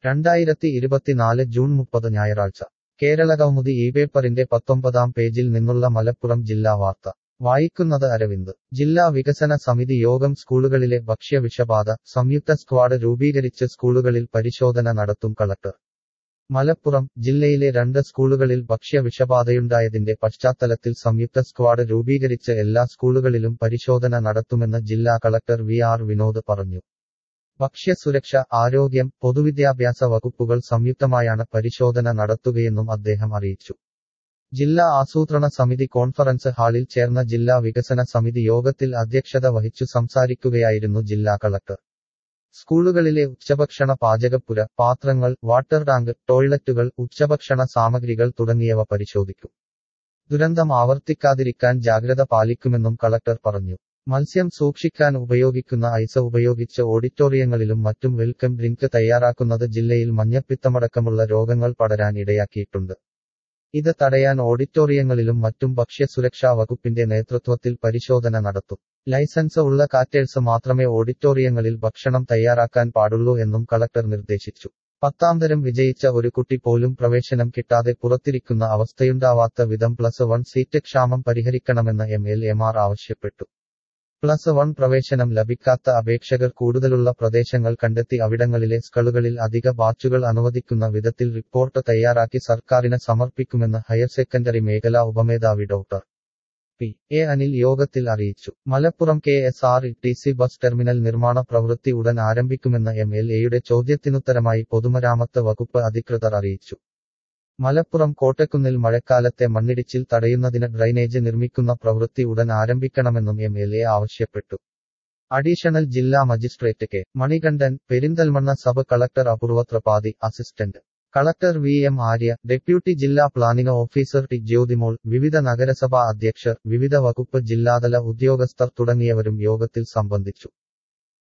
രണ്ടായിരത്തി ഇരുപത്തിനാല് ജൂൺ മുപ്പത് ഞായറാഴ്ച കേരളകൗമുദി ഈ പേപ്പറിന്റെ പത്തൊമ്പതാം പേജിൽ നിന്നുള്ള മലപ്പുറം ജില്ലാ വാർത്ത വായിക്കുന്നത് അരവിന്ദ് ജില്ലാ വികസന സമിതി യോഗം സ്കൂളുകളിലെ ഭക്ഷ്യവിഷബാധ സംയുക്ത സ്ക്വാഡ് രൂപീകരിച്ച് സ്കൂളുകളിൽ പരിശോധന നടത്തും കളക്ടർ മലപ്പുറം ജില്ലയിലെ രണ്ട് സ്കൂളുകളിൽ ഭക്ഷ്യവിഷബാധയുണ്ടായതിന്റെ പശ്ചാത്തലത്തിൽ സംയുക്ത സ്ക്വാഡ് രൂപീകരിച്ച് എല്ലാ സ്കൂളുകളിലും പരിശോധന നടത്തുമെന്ന് ജില്ലാ കളക്ടർ വി ആർ വിനോദ് പറഞ്ഞു ഭക്ഷ്യസുരക്ഷ ആരോഗ്യം പൊതുവിദ്യാഭ്യാസ വകുപ്പുകൾ സംയുക്തമായാണ് പരിശോധന നടത്തുകയെന്നും അദ്ദേഹം അറിയിച്ചു ജില്ലാ ആസൂത്രണ സമിതി കോൺഫറൻസ് ഹാളിൽ ചേർന്ന ജില്ലാ വികസന സമിതി യോഗത്തിൽ അധ്യക്ഷത വഹിച്ചു സംസാരിക്കുകയായിരുന്നു ജില്ലാ കളക്ടർ സ്കൂളുകളിലെ ഉച്ചഭക്ഷണ പാചകപ്പുര പാത്രങ്ങൾ വാട്ടർ ടാങ്ക് ടോയ്ലറ്റുകൾ ഉച്ചഭക്ഷണ സാമഗ്രികൾ തുടങ്ങിയവ പരിശോധിക്കും ദുരന്തം ആവർത്തിക്കാതിരിക്കാൻ ജാഗ്രത പാലിക്കുമെന്നും കളക്ടർ പറഞ്ഞു മത്സ്യം സൂക്ഷിക്കാൻ ഉപയോഗിക്കുന്ന ഐസ് ഉപയോഗിച്ച് ഓഡിറ്റോറിയങ്ങളിലും മറ്റും വെൽക്കം ഡ്രിങ്ക് തയ്യാറാക്കുന്നത് ജില്ലയിൽ മഞ്ഞപ്പിത്തമടക്കമുള്ള രോഗങ്ങൾ പടരാൻ ഇടയാക്കിയിട്ടുണ്ട് ഇത് തടയാൻ ഓഡിറ്റോറിയങ്ങളിലും മറ്റും ഭക്ഷ്യസുരക്ഷാ വകുപ്പിന്റെ നേതൃത്വത്തിൽ പരിശോധന നടത്തും ലൈസൻസ് ഉള്ള കാറ്റേഴ്സ് മാത്രമേ ഓഡിറ്റോറിയങ്ങളിൽ ഭക്ഷണം തയ്യാറാക്കാൻ പാടുള്ളൂ എന്നും കളക്ടർ നിർദ്ദേശിച്ചു പത്താം തരം വിജയിച്ച ഒരു കുട്ടി പോലും പ്രവേശനം കിട്ടാതെ പുറത്തിരിക്കുന്ന അവസ്ഥയുണ്ടാവാത്ത വിധം പ്ലസ് വൺ സീറ്റ് ക്ഷാമം പരിഹരിക്കണമെന്ന് എം എൽ എമാർ ആവശ്യപ്പെട്ടു പ്ലസ് വൺ പ്രവേശനം ലഭിക്കാത്ത അപേക്ഷകർ കൂടുതലുള്ള പ്രദേശങ്ങൾ കണ്ടെത്തി അവിടങ്ങളിലെ സ്കളുകളിൽ അധിക ബാച്ചുകൾ അനുവദിക്കുന്ന വിധത്തിൽ റിപ്പോർട്ട് തയ്യാറാക്കി സർക്കാരിന് സമർപ്പിക്കുമെന്ന് ഹയർ സെക്കൻഡറി മേഖലാ ഉപമേധാവി ഡോക്ടർ പി എ അനിൽ യോഗത്തിൽ അറിയിച്ചു Malappuram K S R T C bus terminal നിർമ്മാണ പ്രവൃത്തി ഉടൻ ആരംഭിക്കുമെന്ന് എം എൽ എയുടെ ചോദ്യത്തിനുത്തരമായി പൊതുമരാമത്ത് വകുപ്പ് അധികൃതർ അറിയിച്ചു മലപ്പുറം കോട്ടക്കുന്നിൽ മഴക്കാലത്തെ മണ്ണിടിച്ചിൽ തടയുന്നതിന് ഡ്രൈനേജ് നിർമ്മിക്കുന്ന പ്രവൃത്തി ഉടൻ ആരംഭിക്കണമെന്നും എം എൽ എ ആവശ്യപ്പെട്ടു അഡീഷണൽ ജില്ലാ magistrate K Manikandan Perinthalmanna sub collector Apoorva Tripathi assistant collector V M Arya deputy ജില്ലാ പ്ലാനിംഗ് ഓഫീസർ ടി ജ്യോതിമോൾ വിവിധ നഗരസഭാ അധ്യക്ഷർ വിവിധ വകുപ്പ് ജില്ലാതല ഉദ്യോഗസ്ഥർ തുടങ്ങിയവരും യോഗത്തിൽ സംബന്ധിച്ചു